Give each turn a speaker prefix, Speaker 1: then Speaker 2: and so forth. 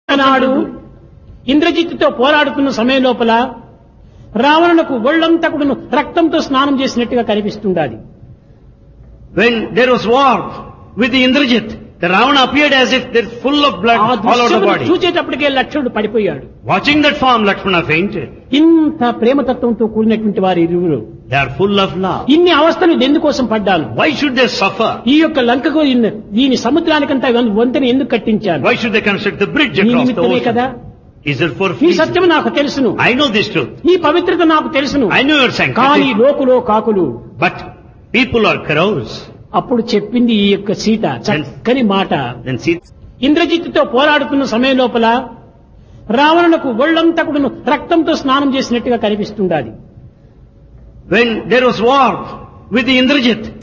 Speaker 1: నాడు ఇంద్రజిత్తుతో పోరాడుతున్న సమయం లోపల రావణునకు ఒళ్ళంతా కూడాను రక్తంతో స్నానం చేసినట్టుగా కనిపిస్తుండాలి
Speaker 2: When there was war with the Indrajit, the Ravana appeared as if they're full of blood
Speaker 1: ఆ
Speaker 2: all over the
Speaker 1: దృశ్యమును
Speaker 2: body.
Speaker 1: చూచేటప్పటికే లక్ష్మణుడు పడిపోయాడు
Speaker 2: Watching that form, Lakshmana fainted.
Speaker 1: ఇంత ప్రేమతత్వంతో కూడినటువంటి వారి ఇరువురు
Speaker 2: They are full of love.
Speaker 1: ఇన్ని అవస్థలు ఎందుకోసం పడ్డాను
Speaker 2: Why should they suffer?
Speaker 1: ఈ యొక్క లంకకు ఇన్ని- దీని సముద్రానికంతా వంతెన ఎందుకు కట్టించాను
Speaker 2: Why should they construct the bridge
Speaker 1: నీ
Speaker 2: across the
Speaker 1: నిమిత్తమే కదా
Speaker 2: ocean? Is it for
Speaker 1: నీ
Speaker 2: peace?
Speaker 1: సత్యం నాకు తెలుసును
Speaker 2: I know this truth.
Speaker 1: నీ పవిత్రత నాకు తెలుసును
Speaker 2: I know your
Speaker 1: కానీ
Speaker 2: sanctity.
Speaker 1: లోకులో కాకులు
Speaker 2: But people are crows.
Speaker 1: అప్పుడు చెప్పింది ఈ యొక్క సీత చక్కని మాట
Speaker 2: Then see,
Speaker 1: ఇంద్రజిత్తుతో పోరాడుతున్న సమయం లోపల రావణునకు ఒళ్ళంతా కూడాను రక్తంతో స్నానం చేసినట్టుగా కనిపిస్తుండాలి
Speaker 2: when there was war with the Indrajit,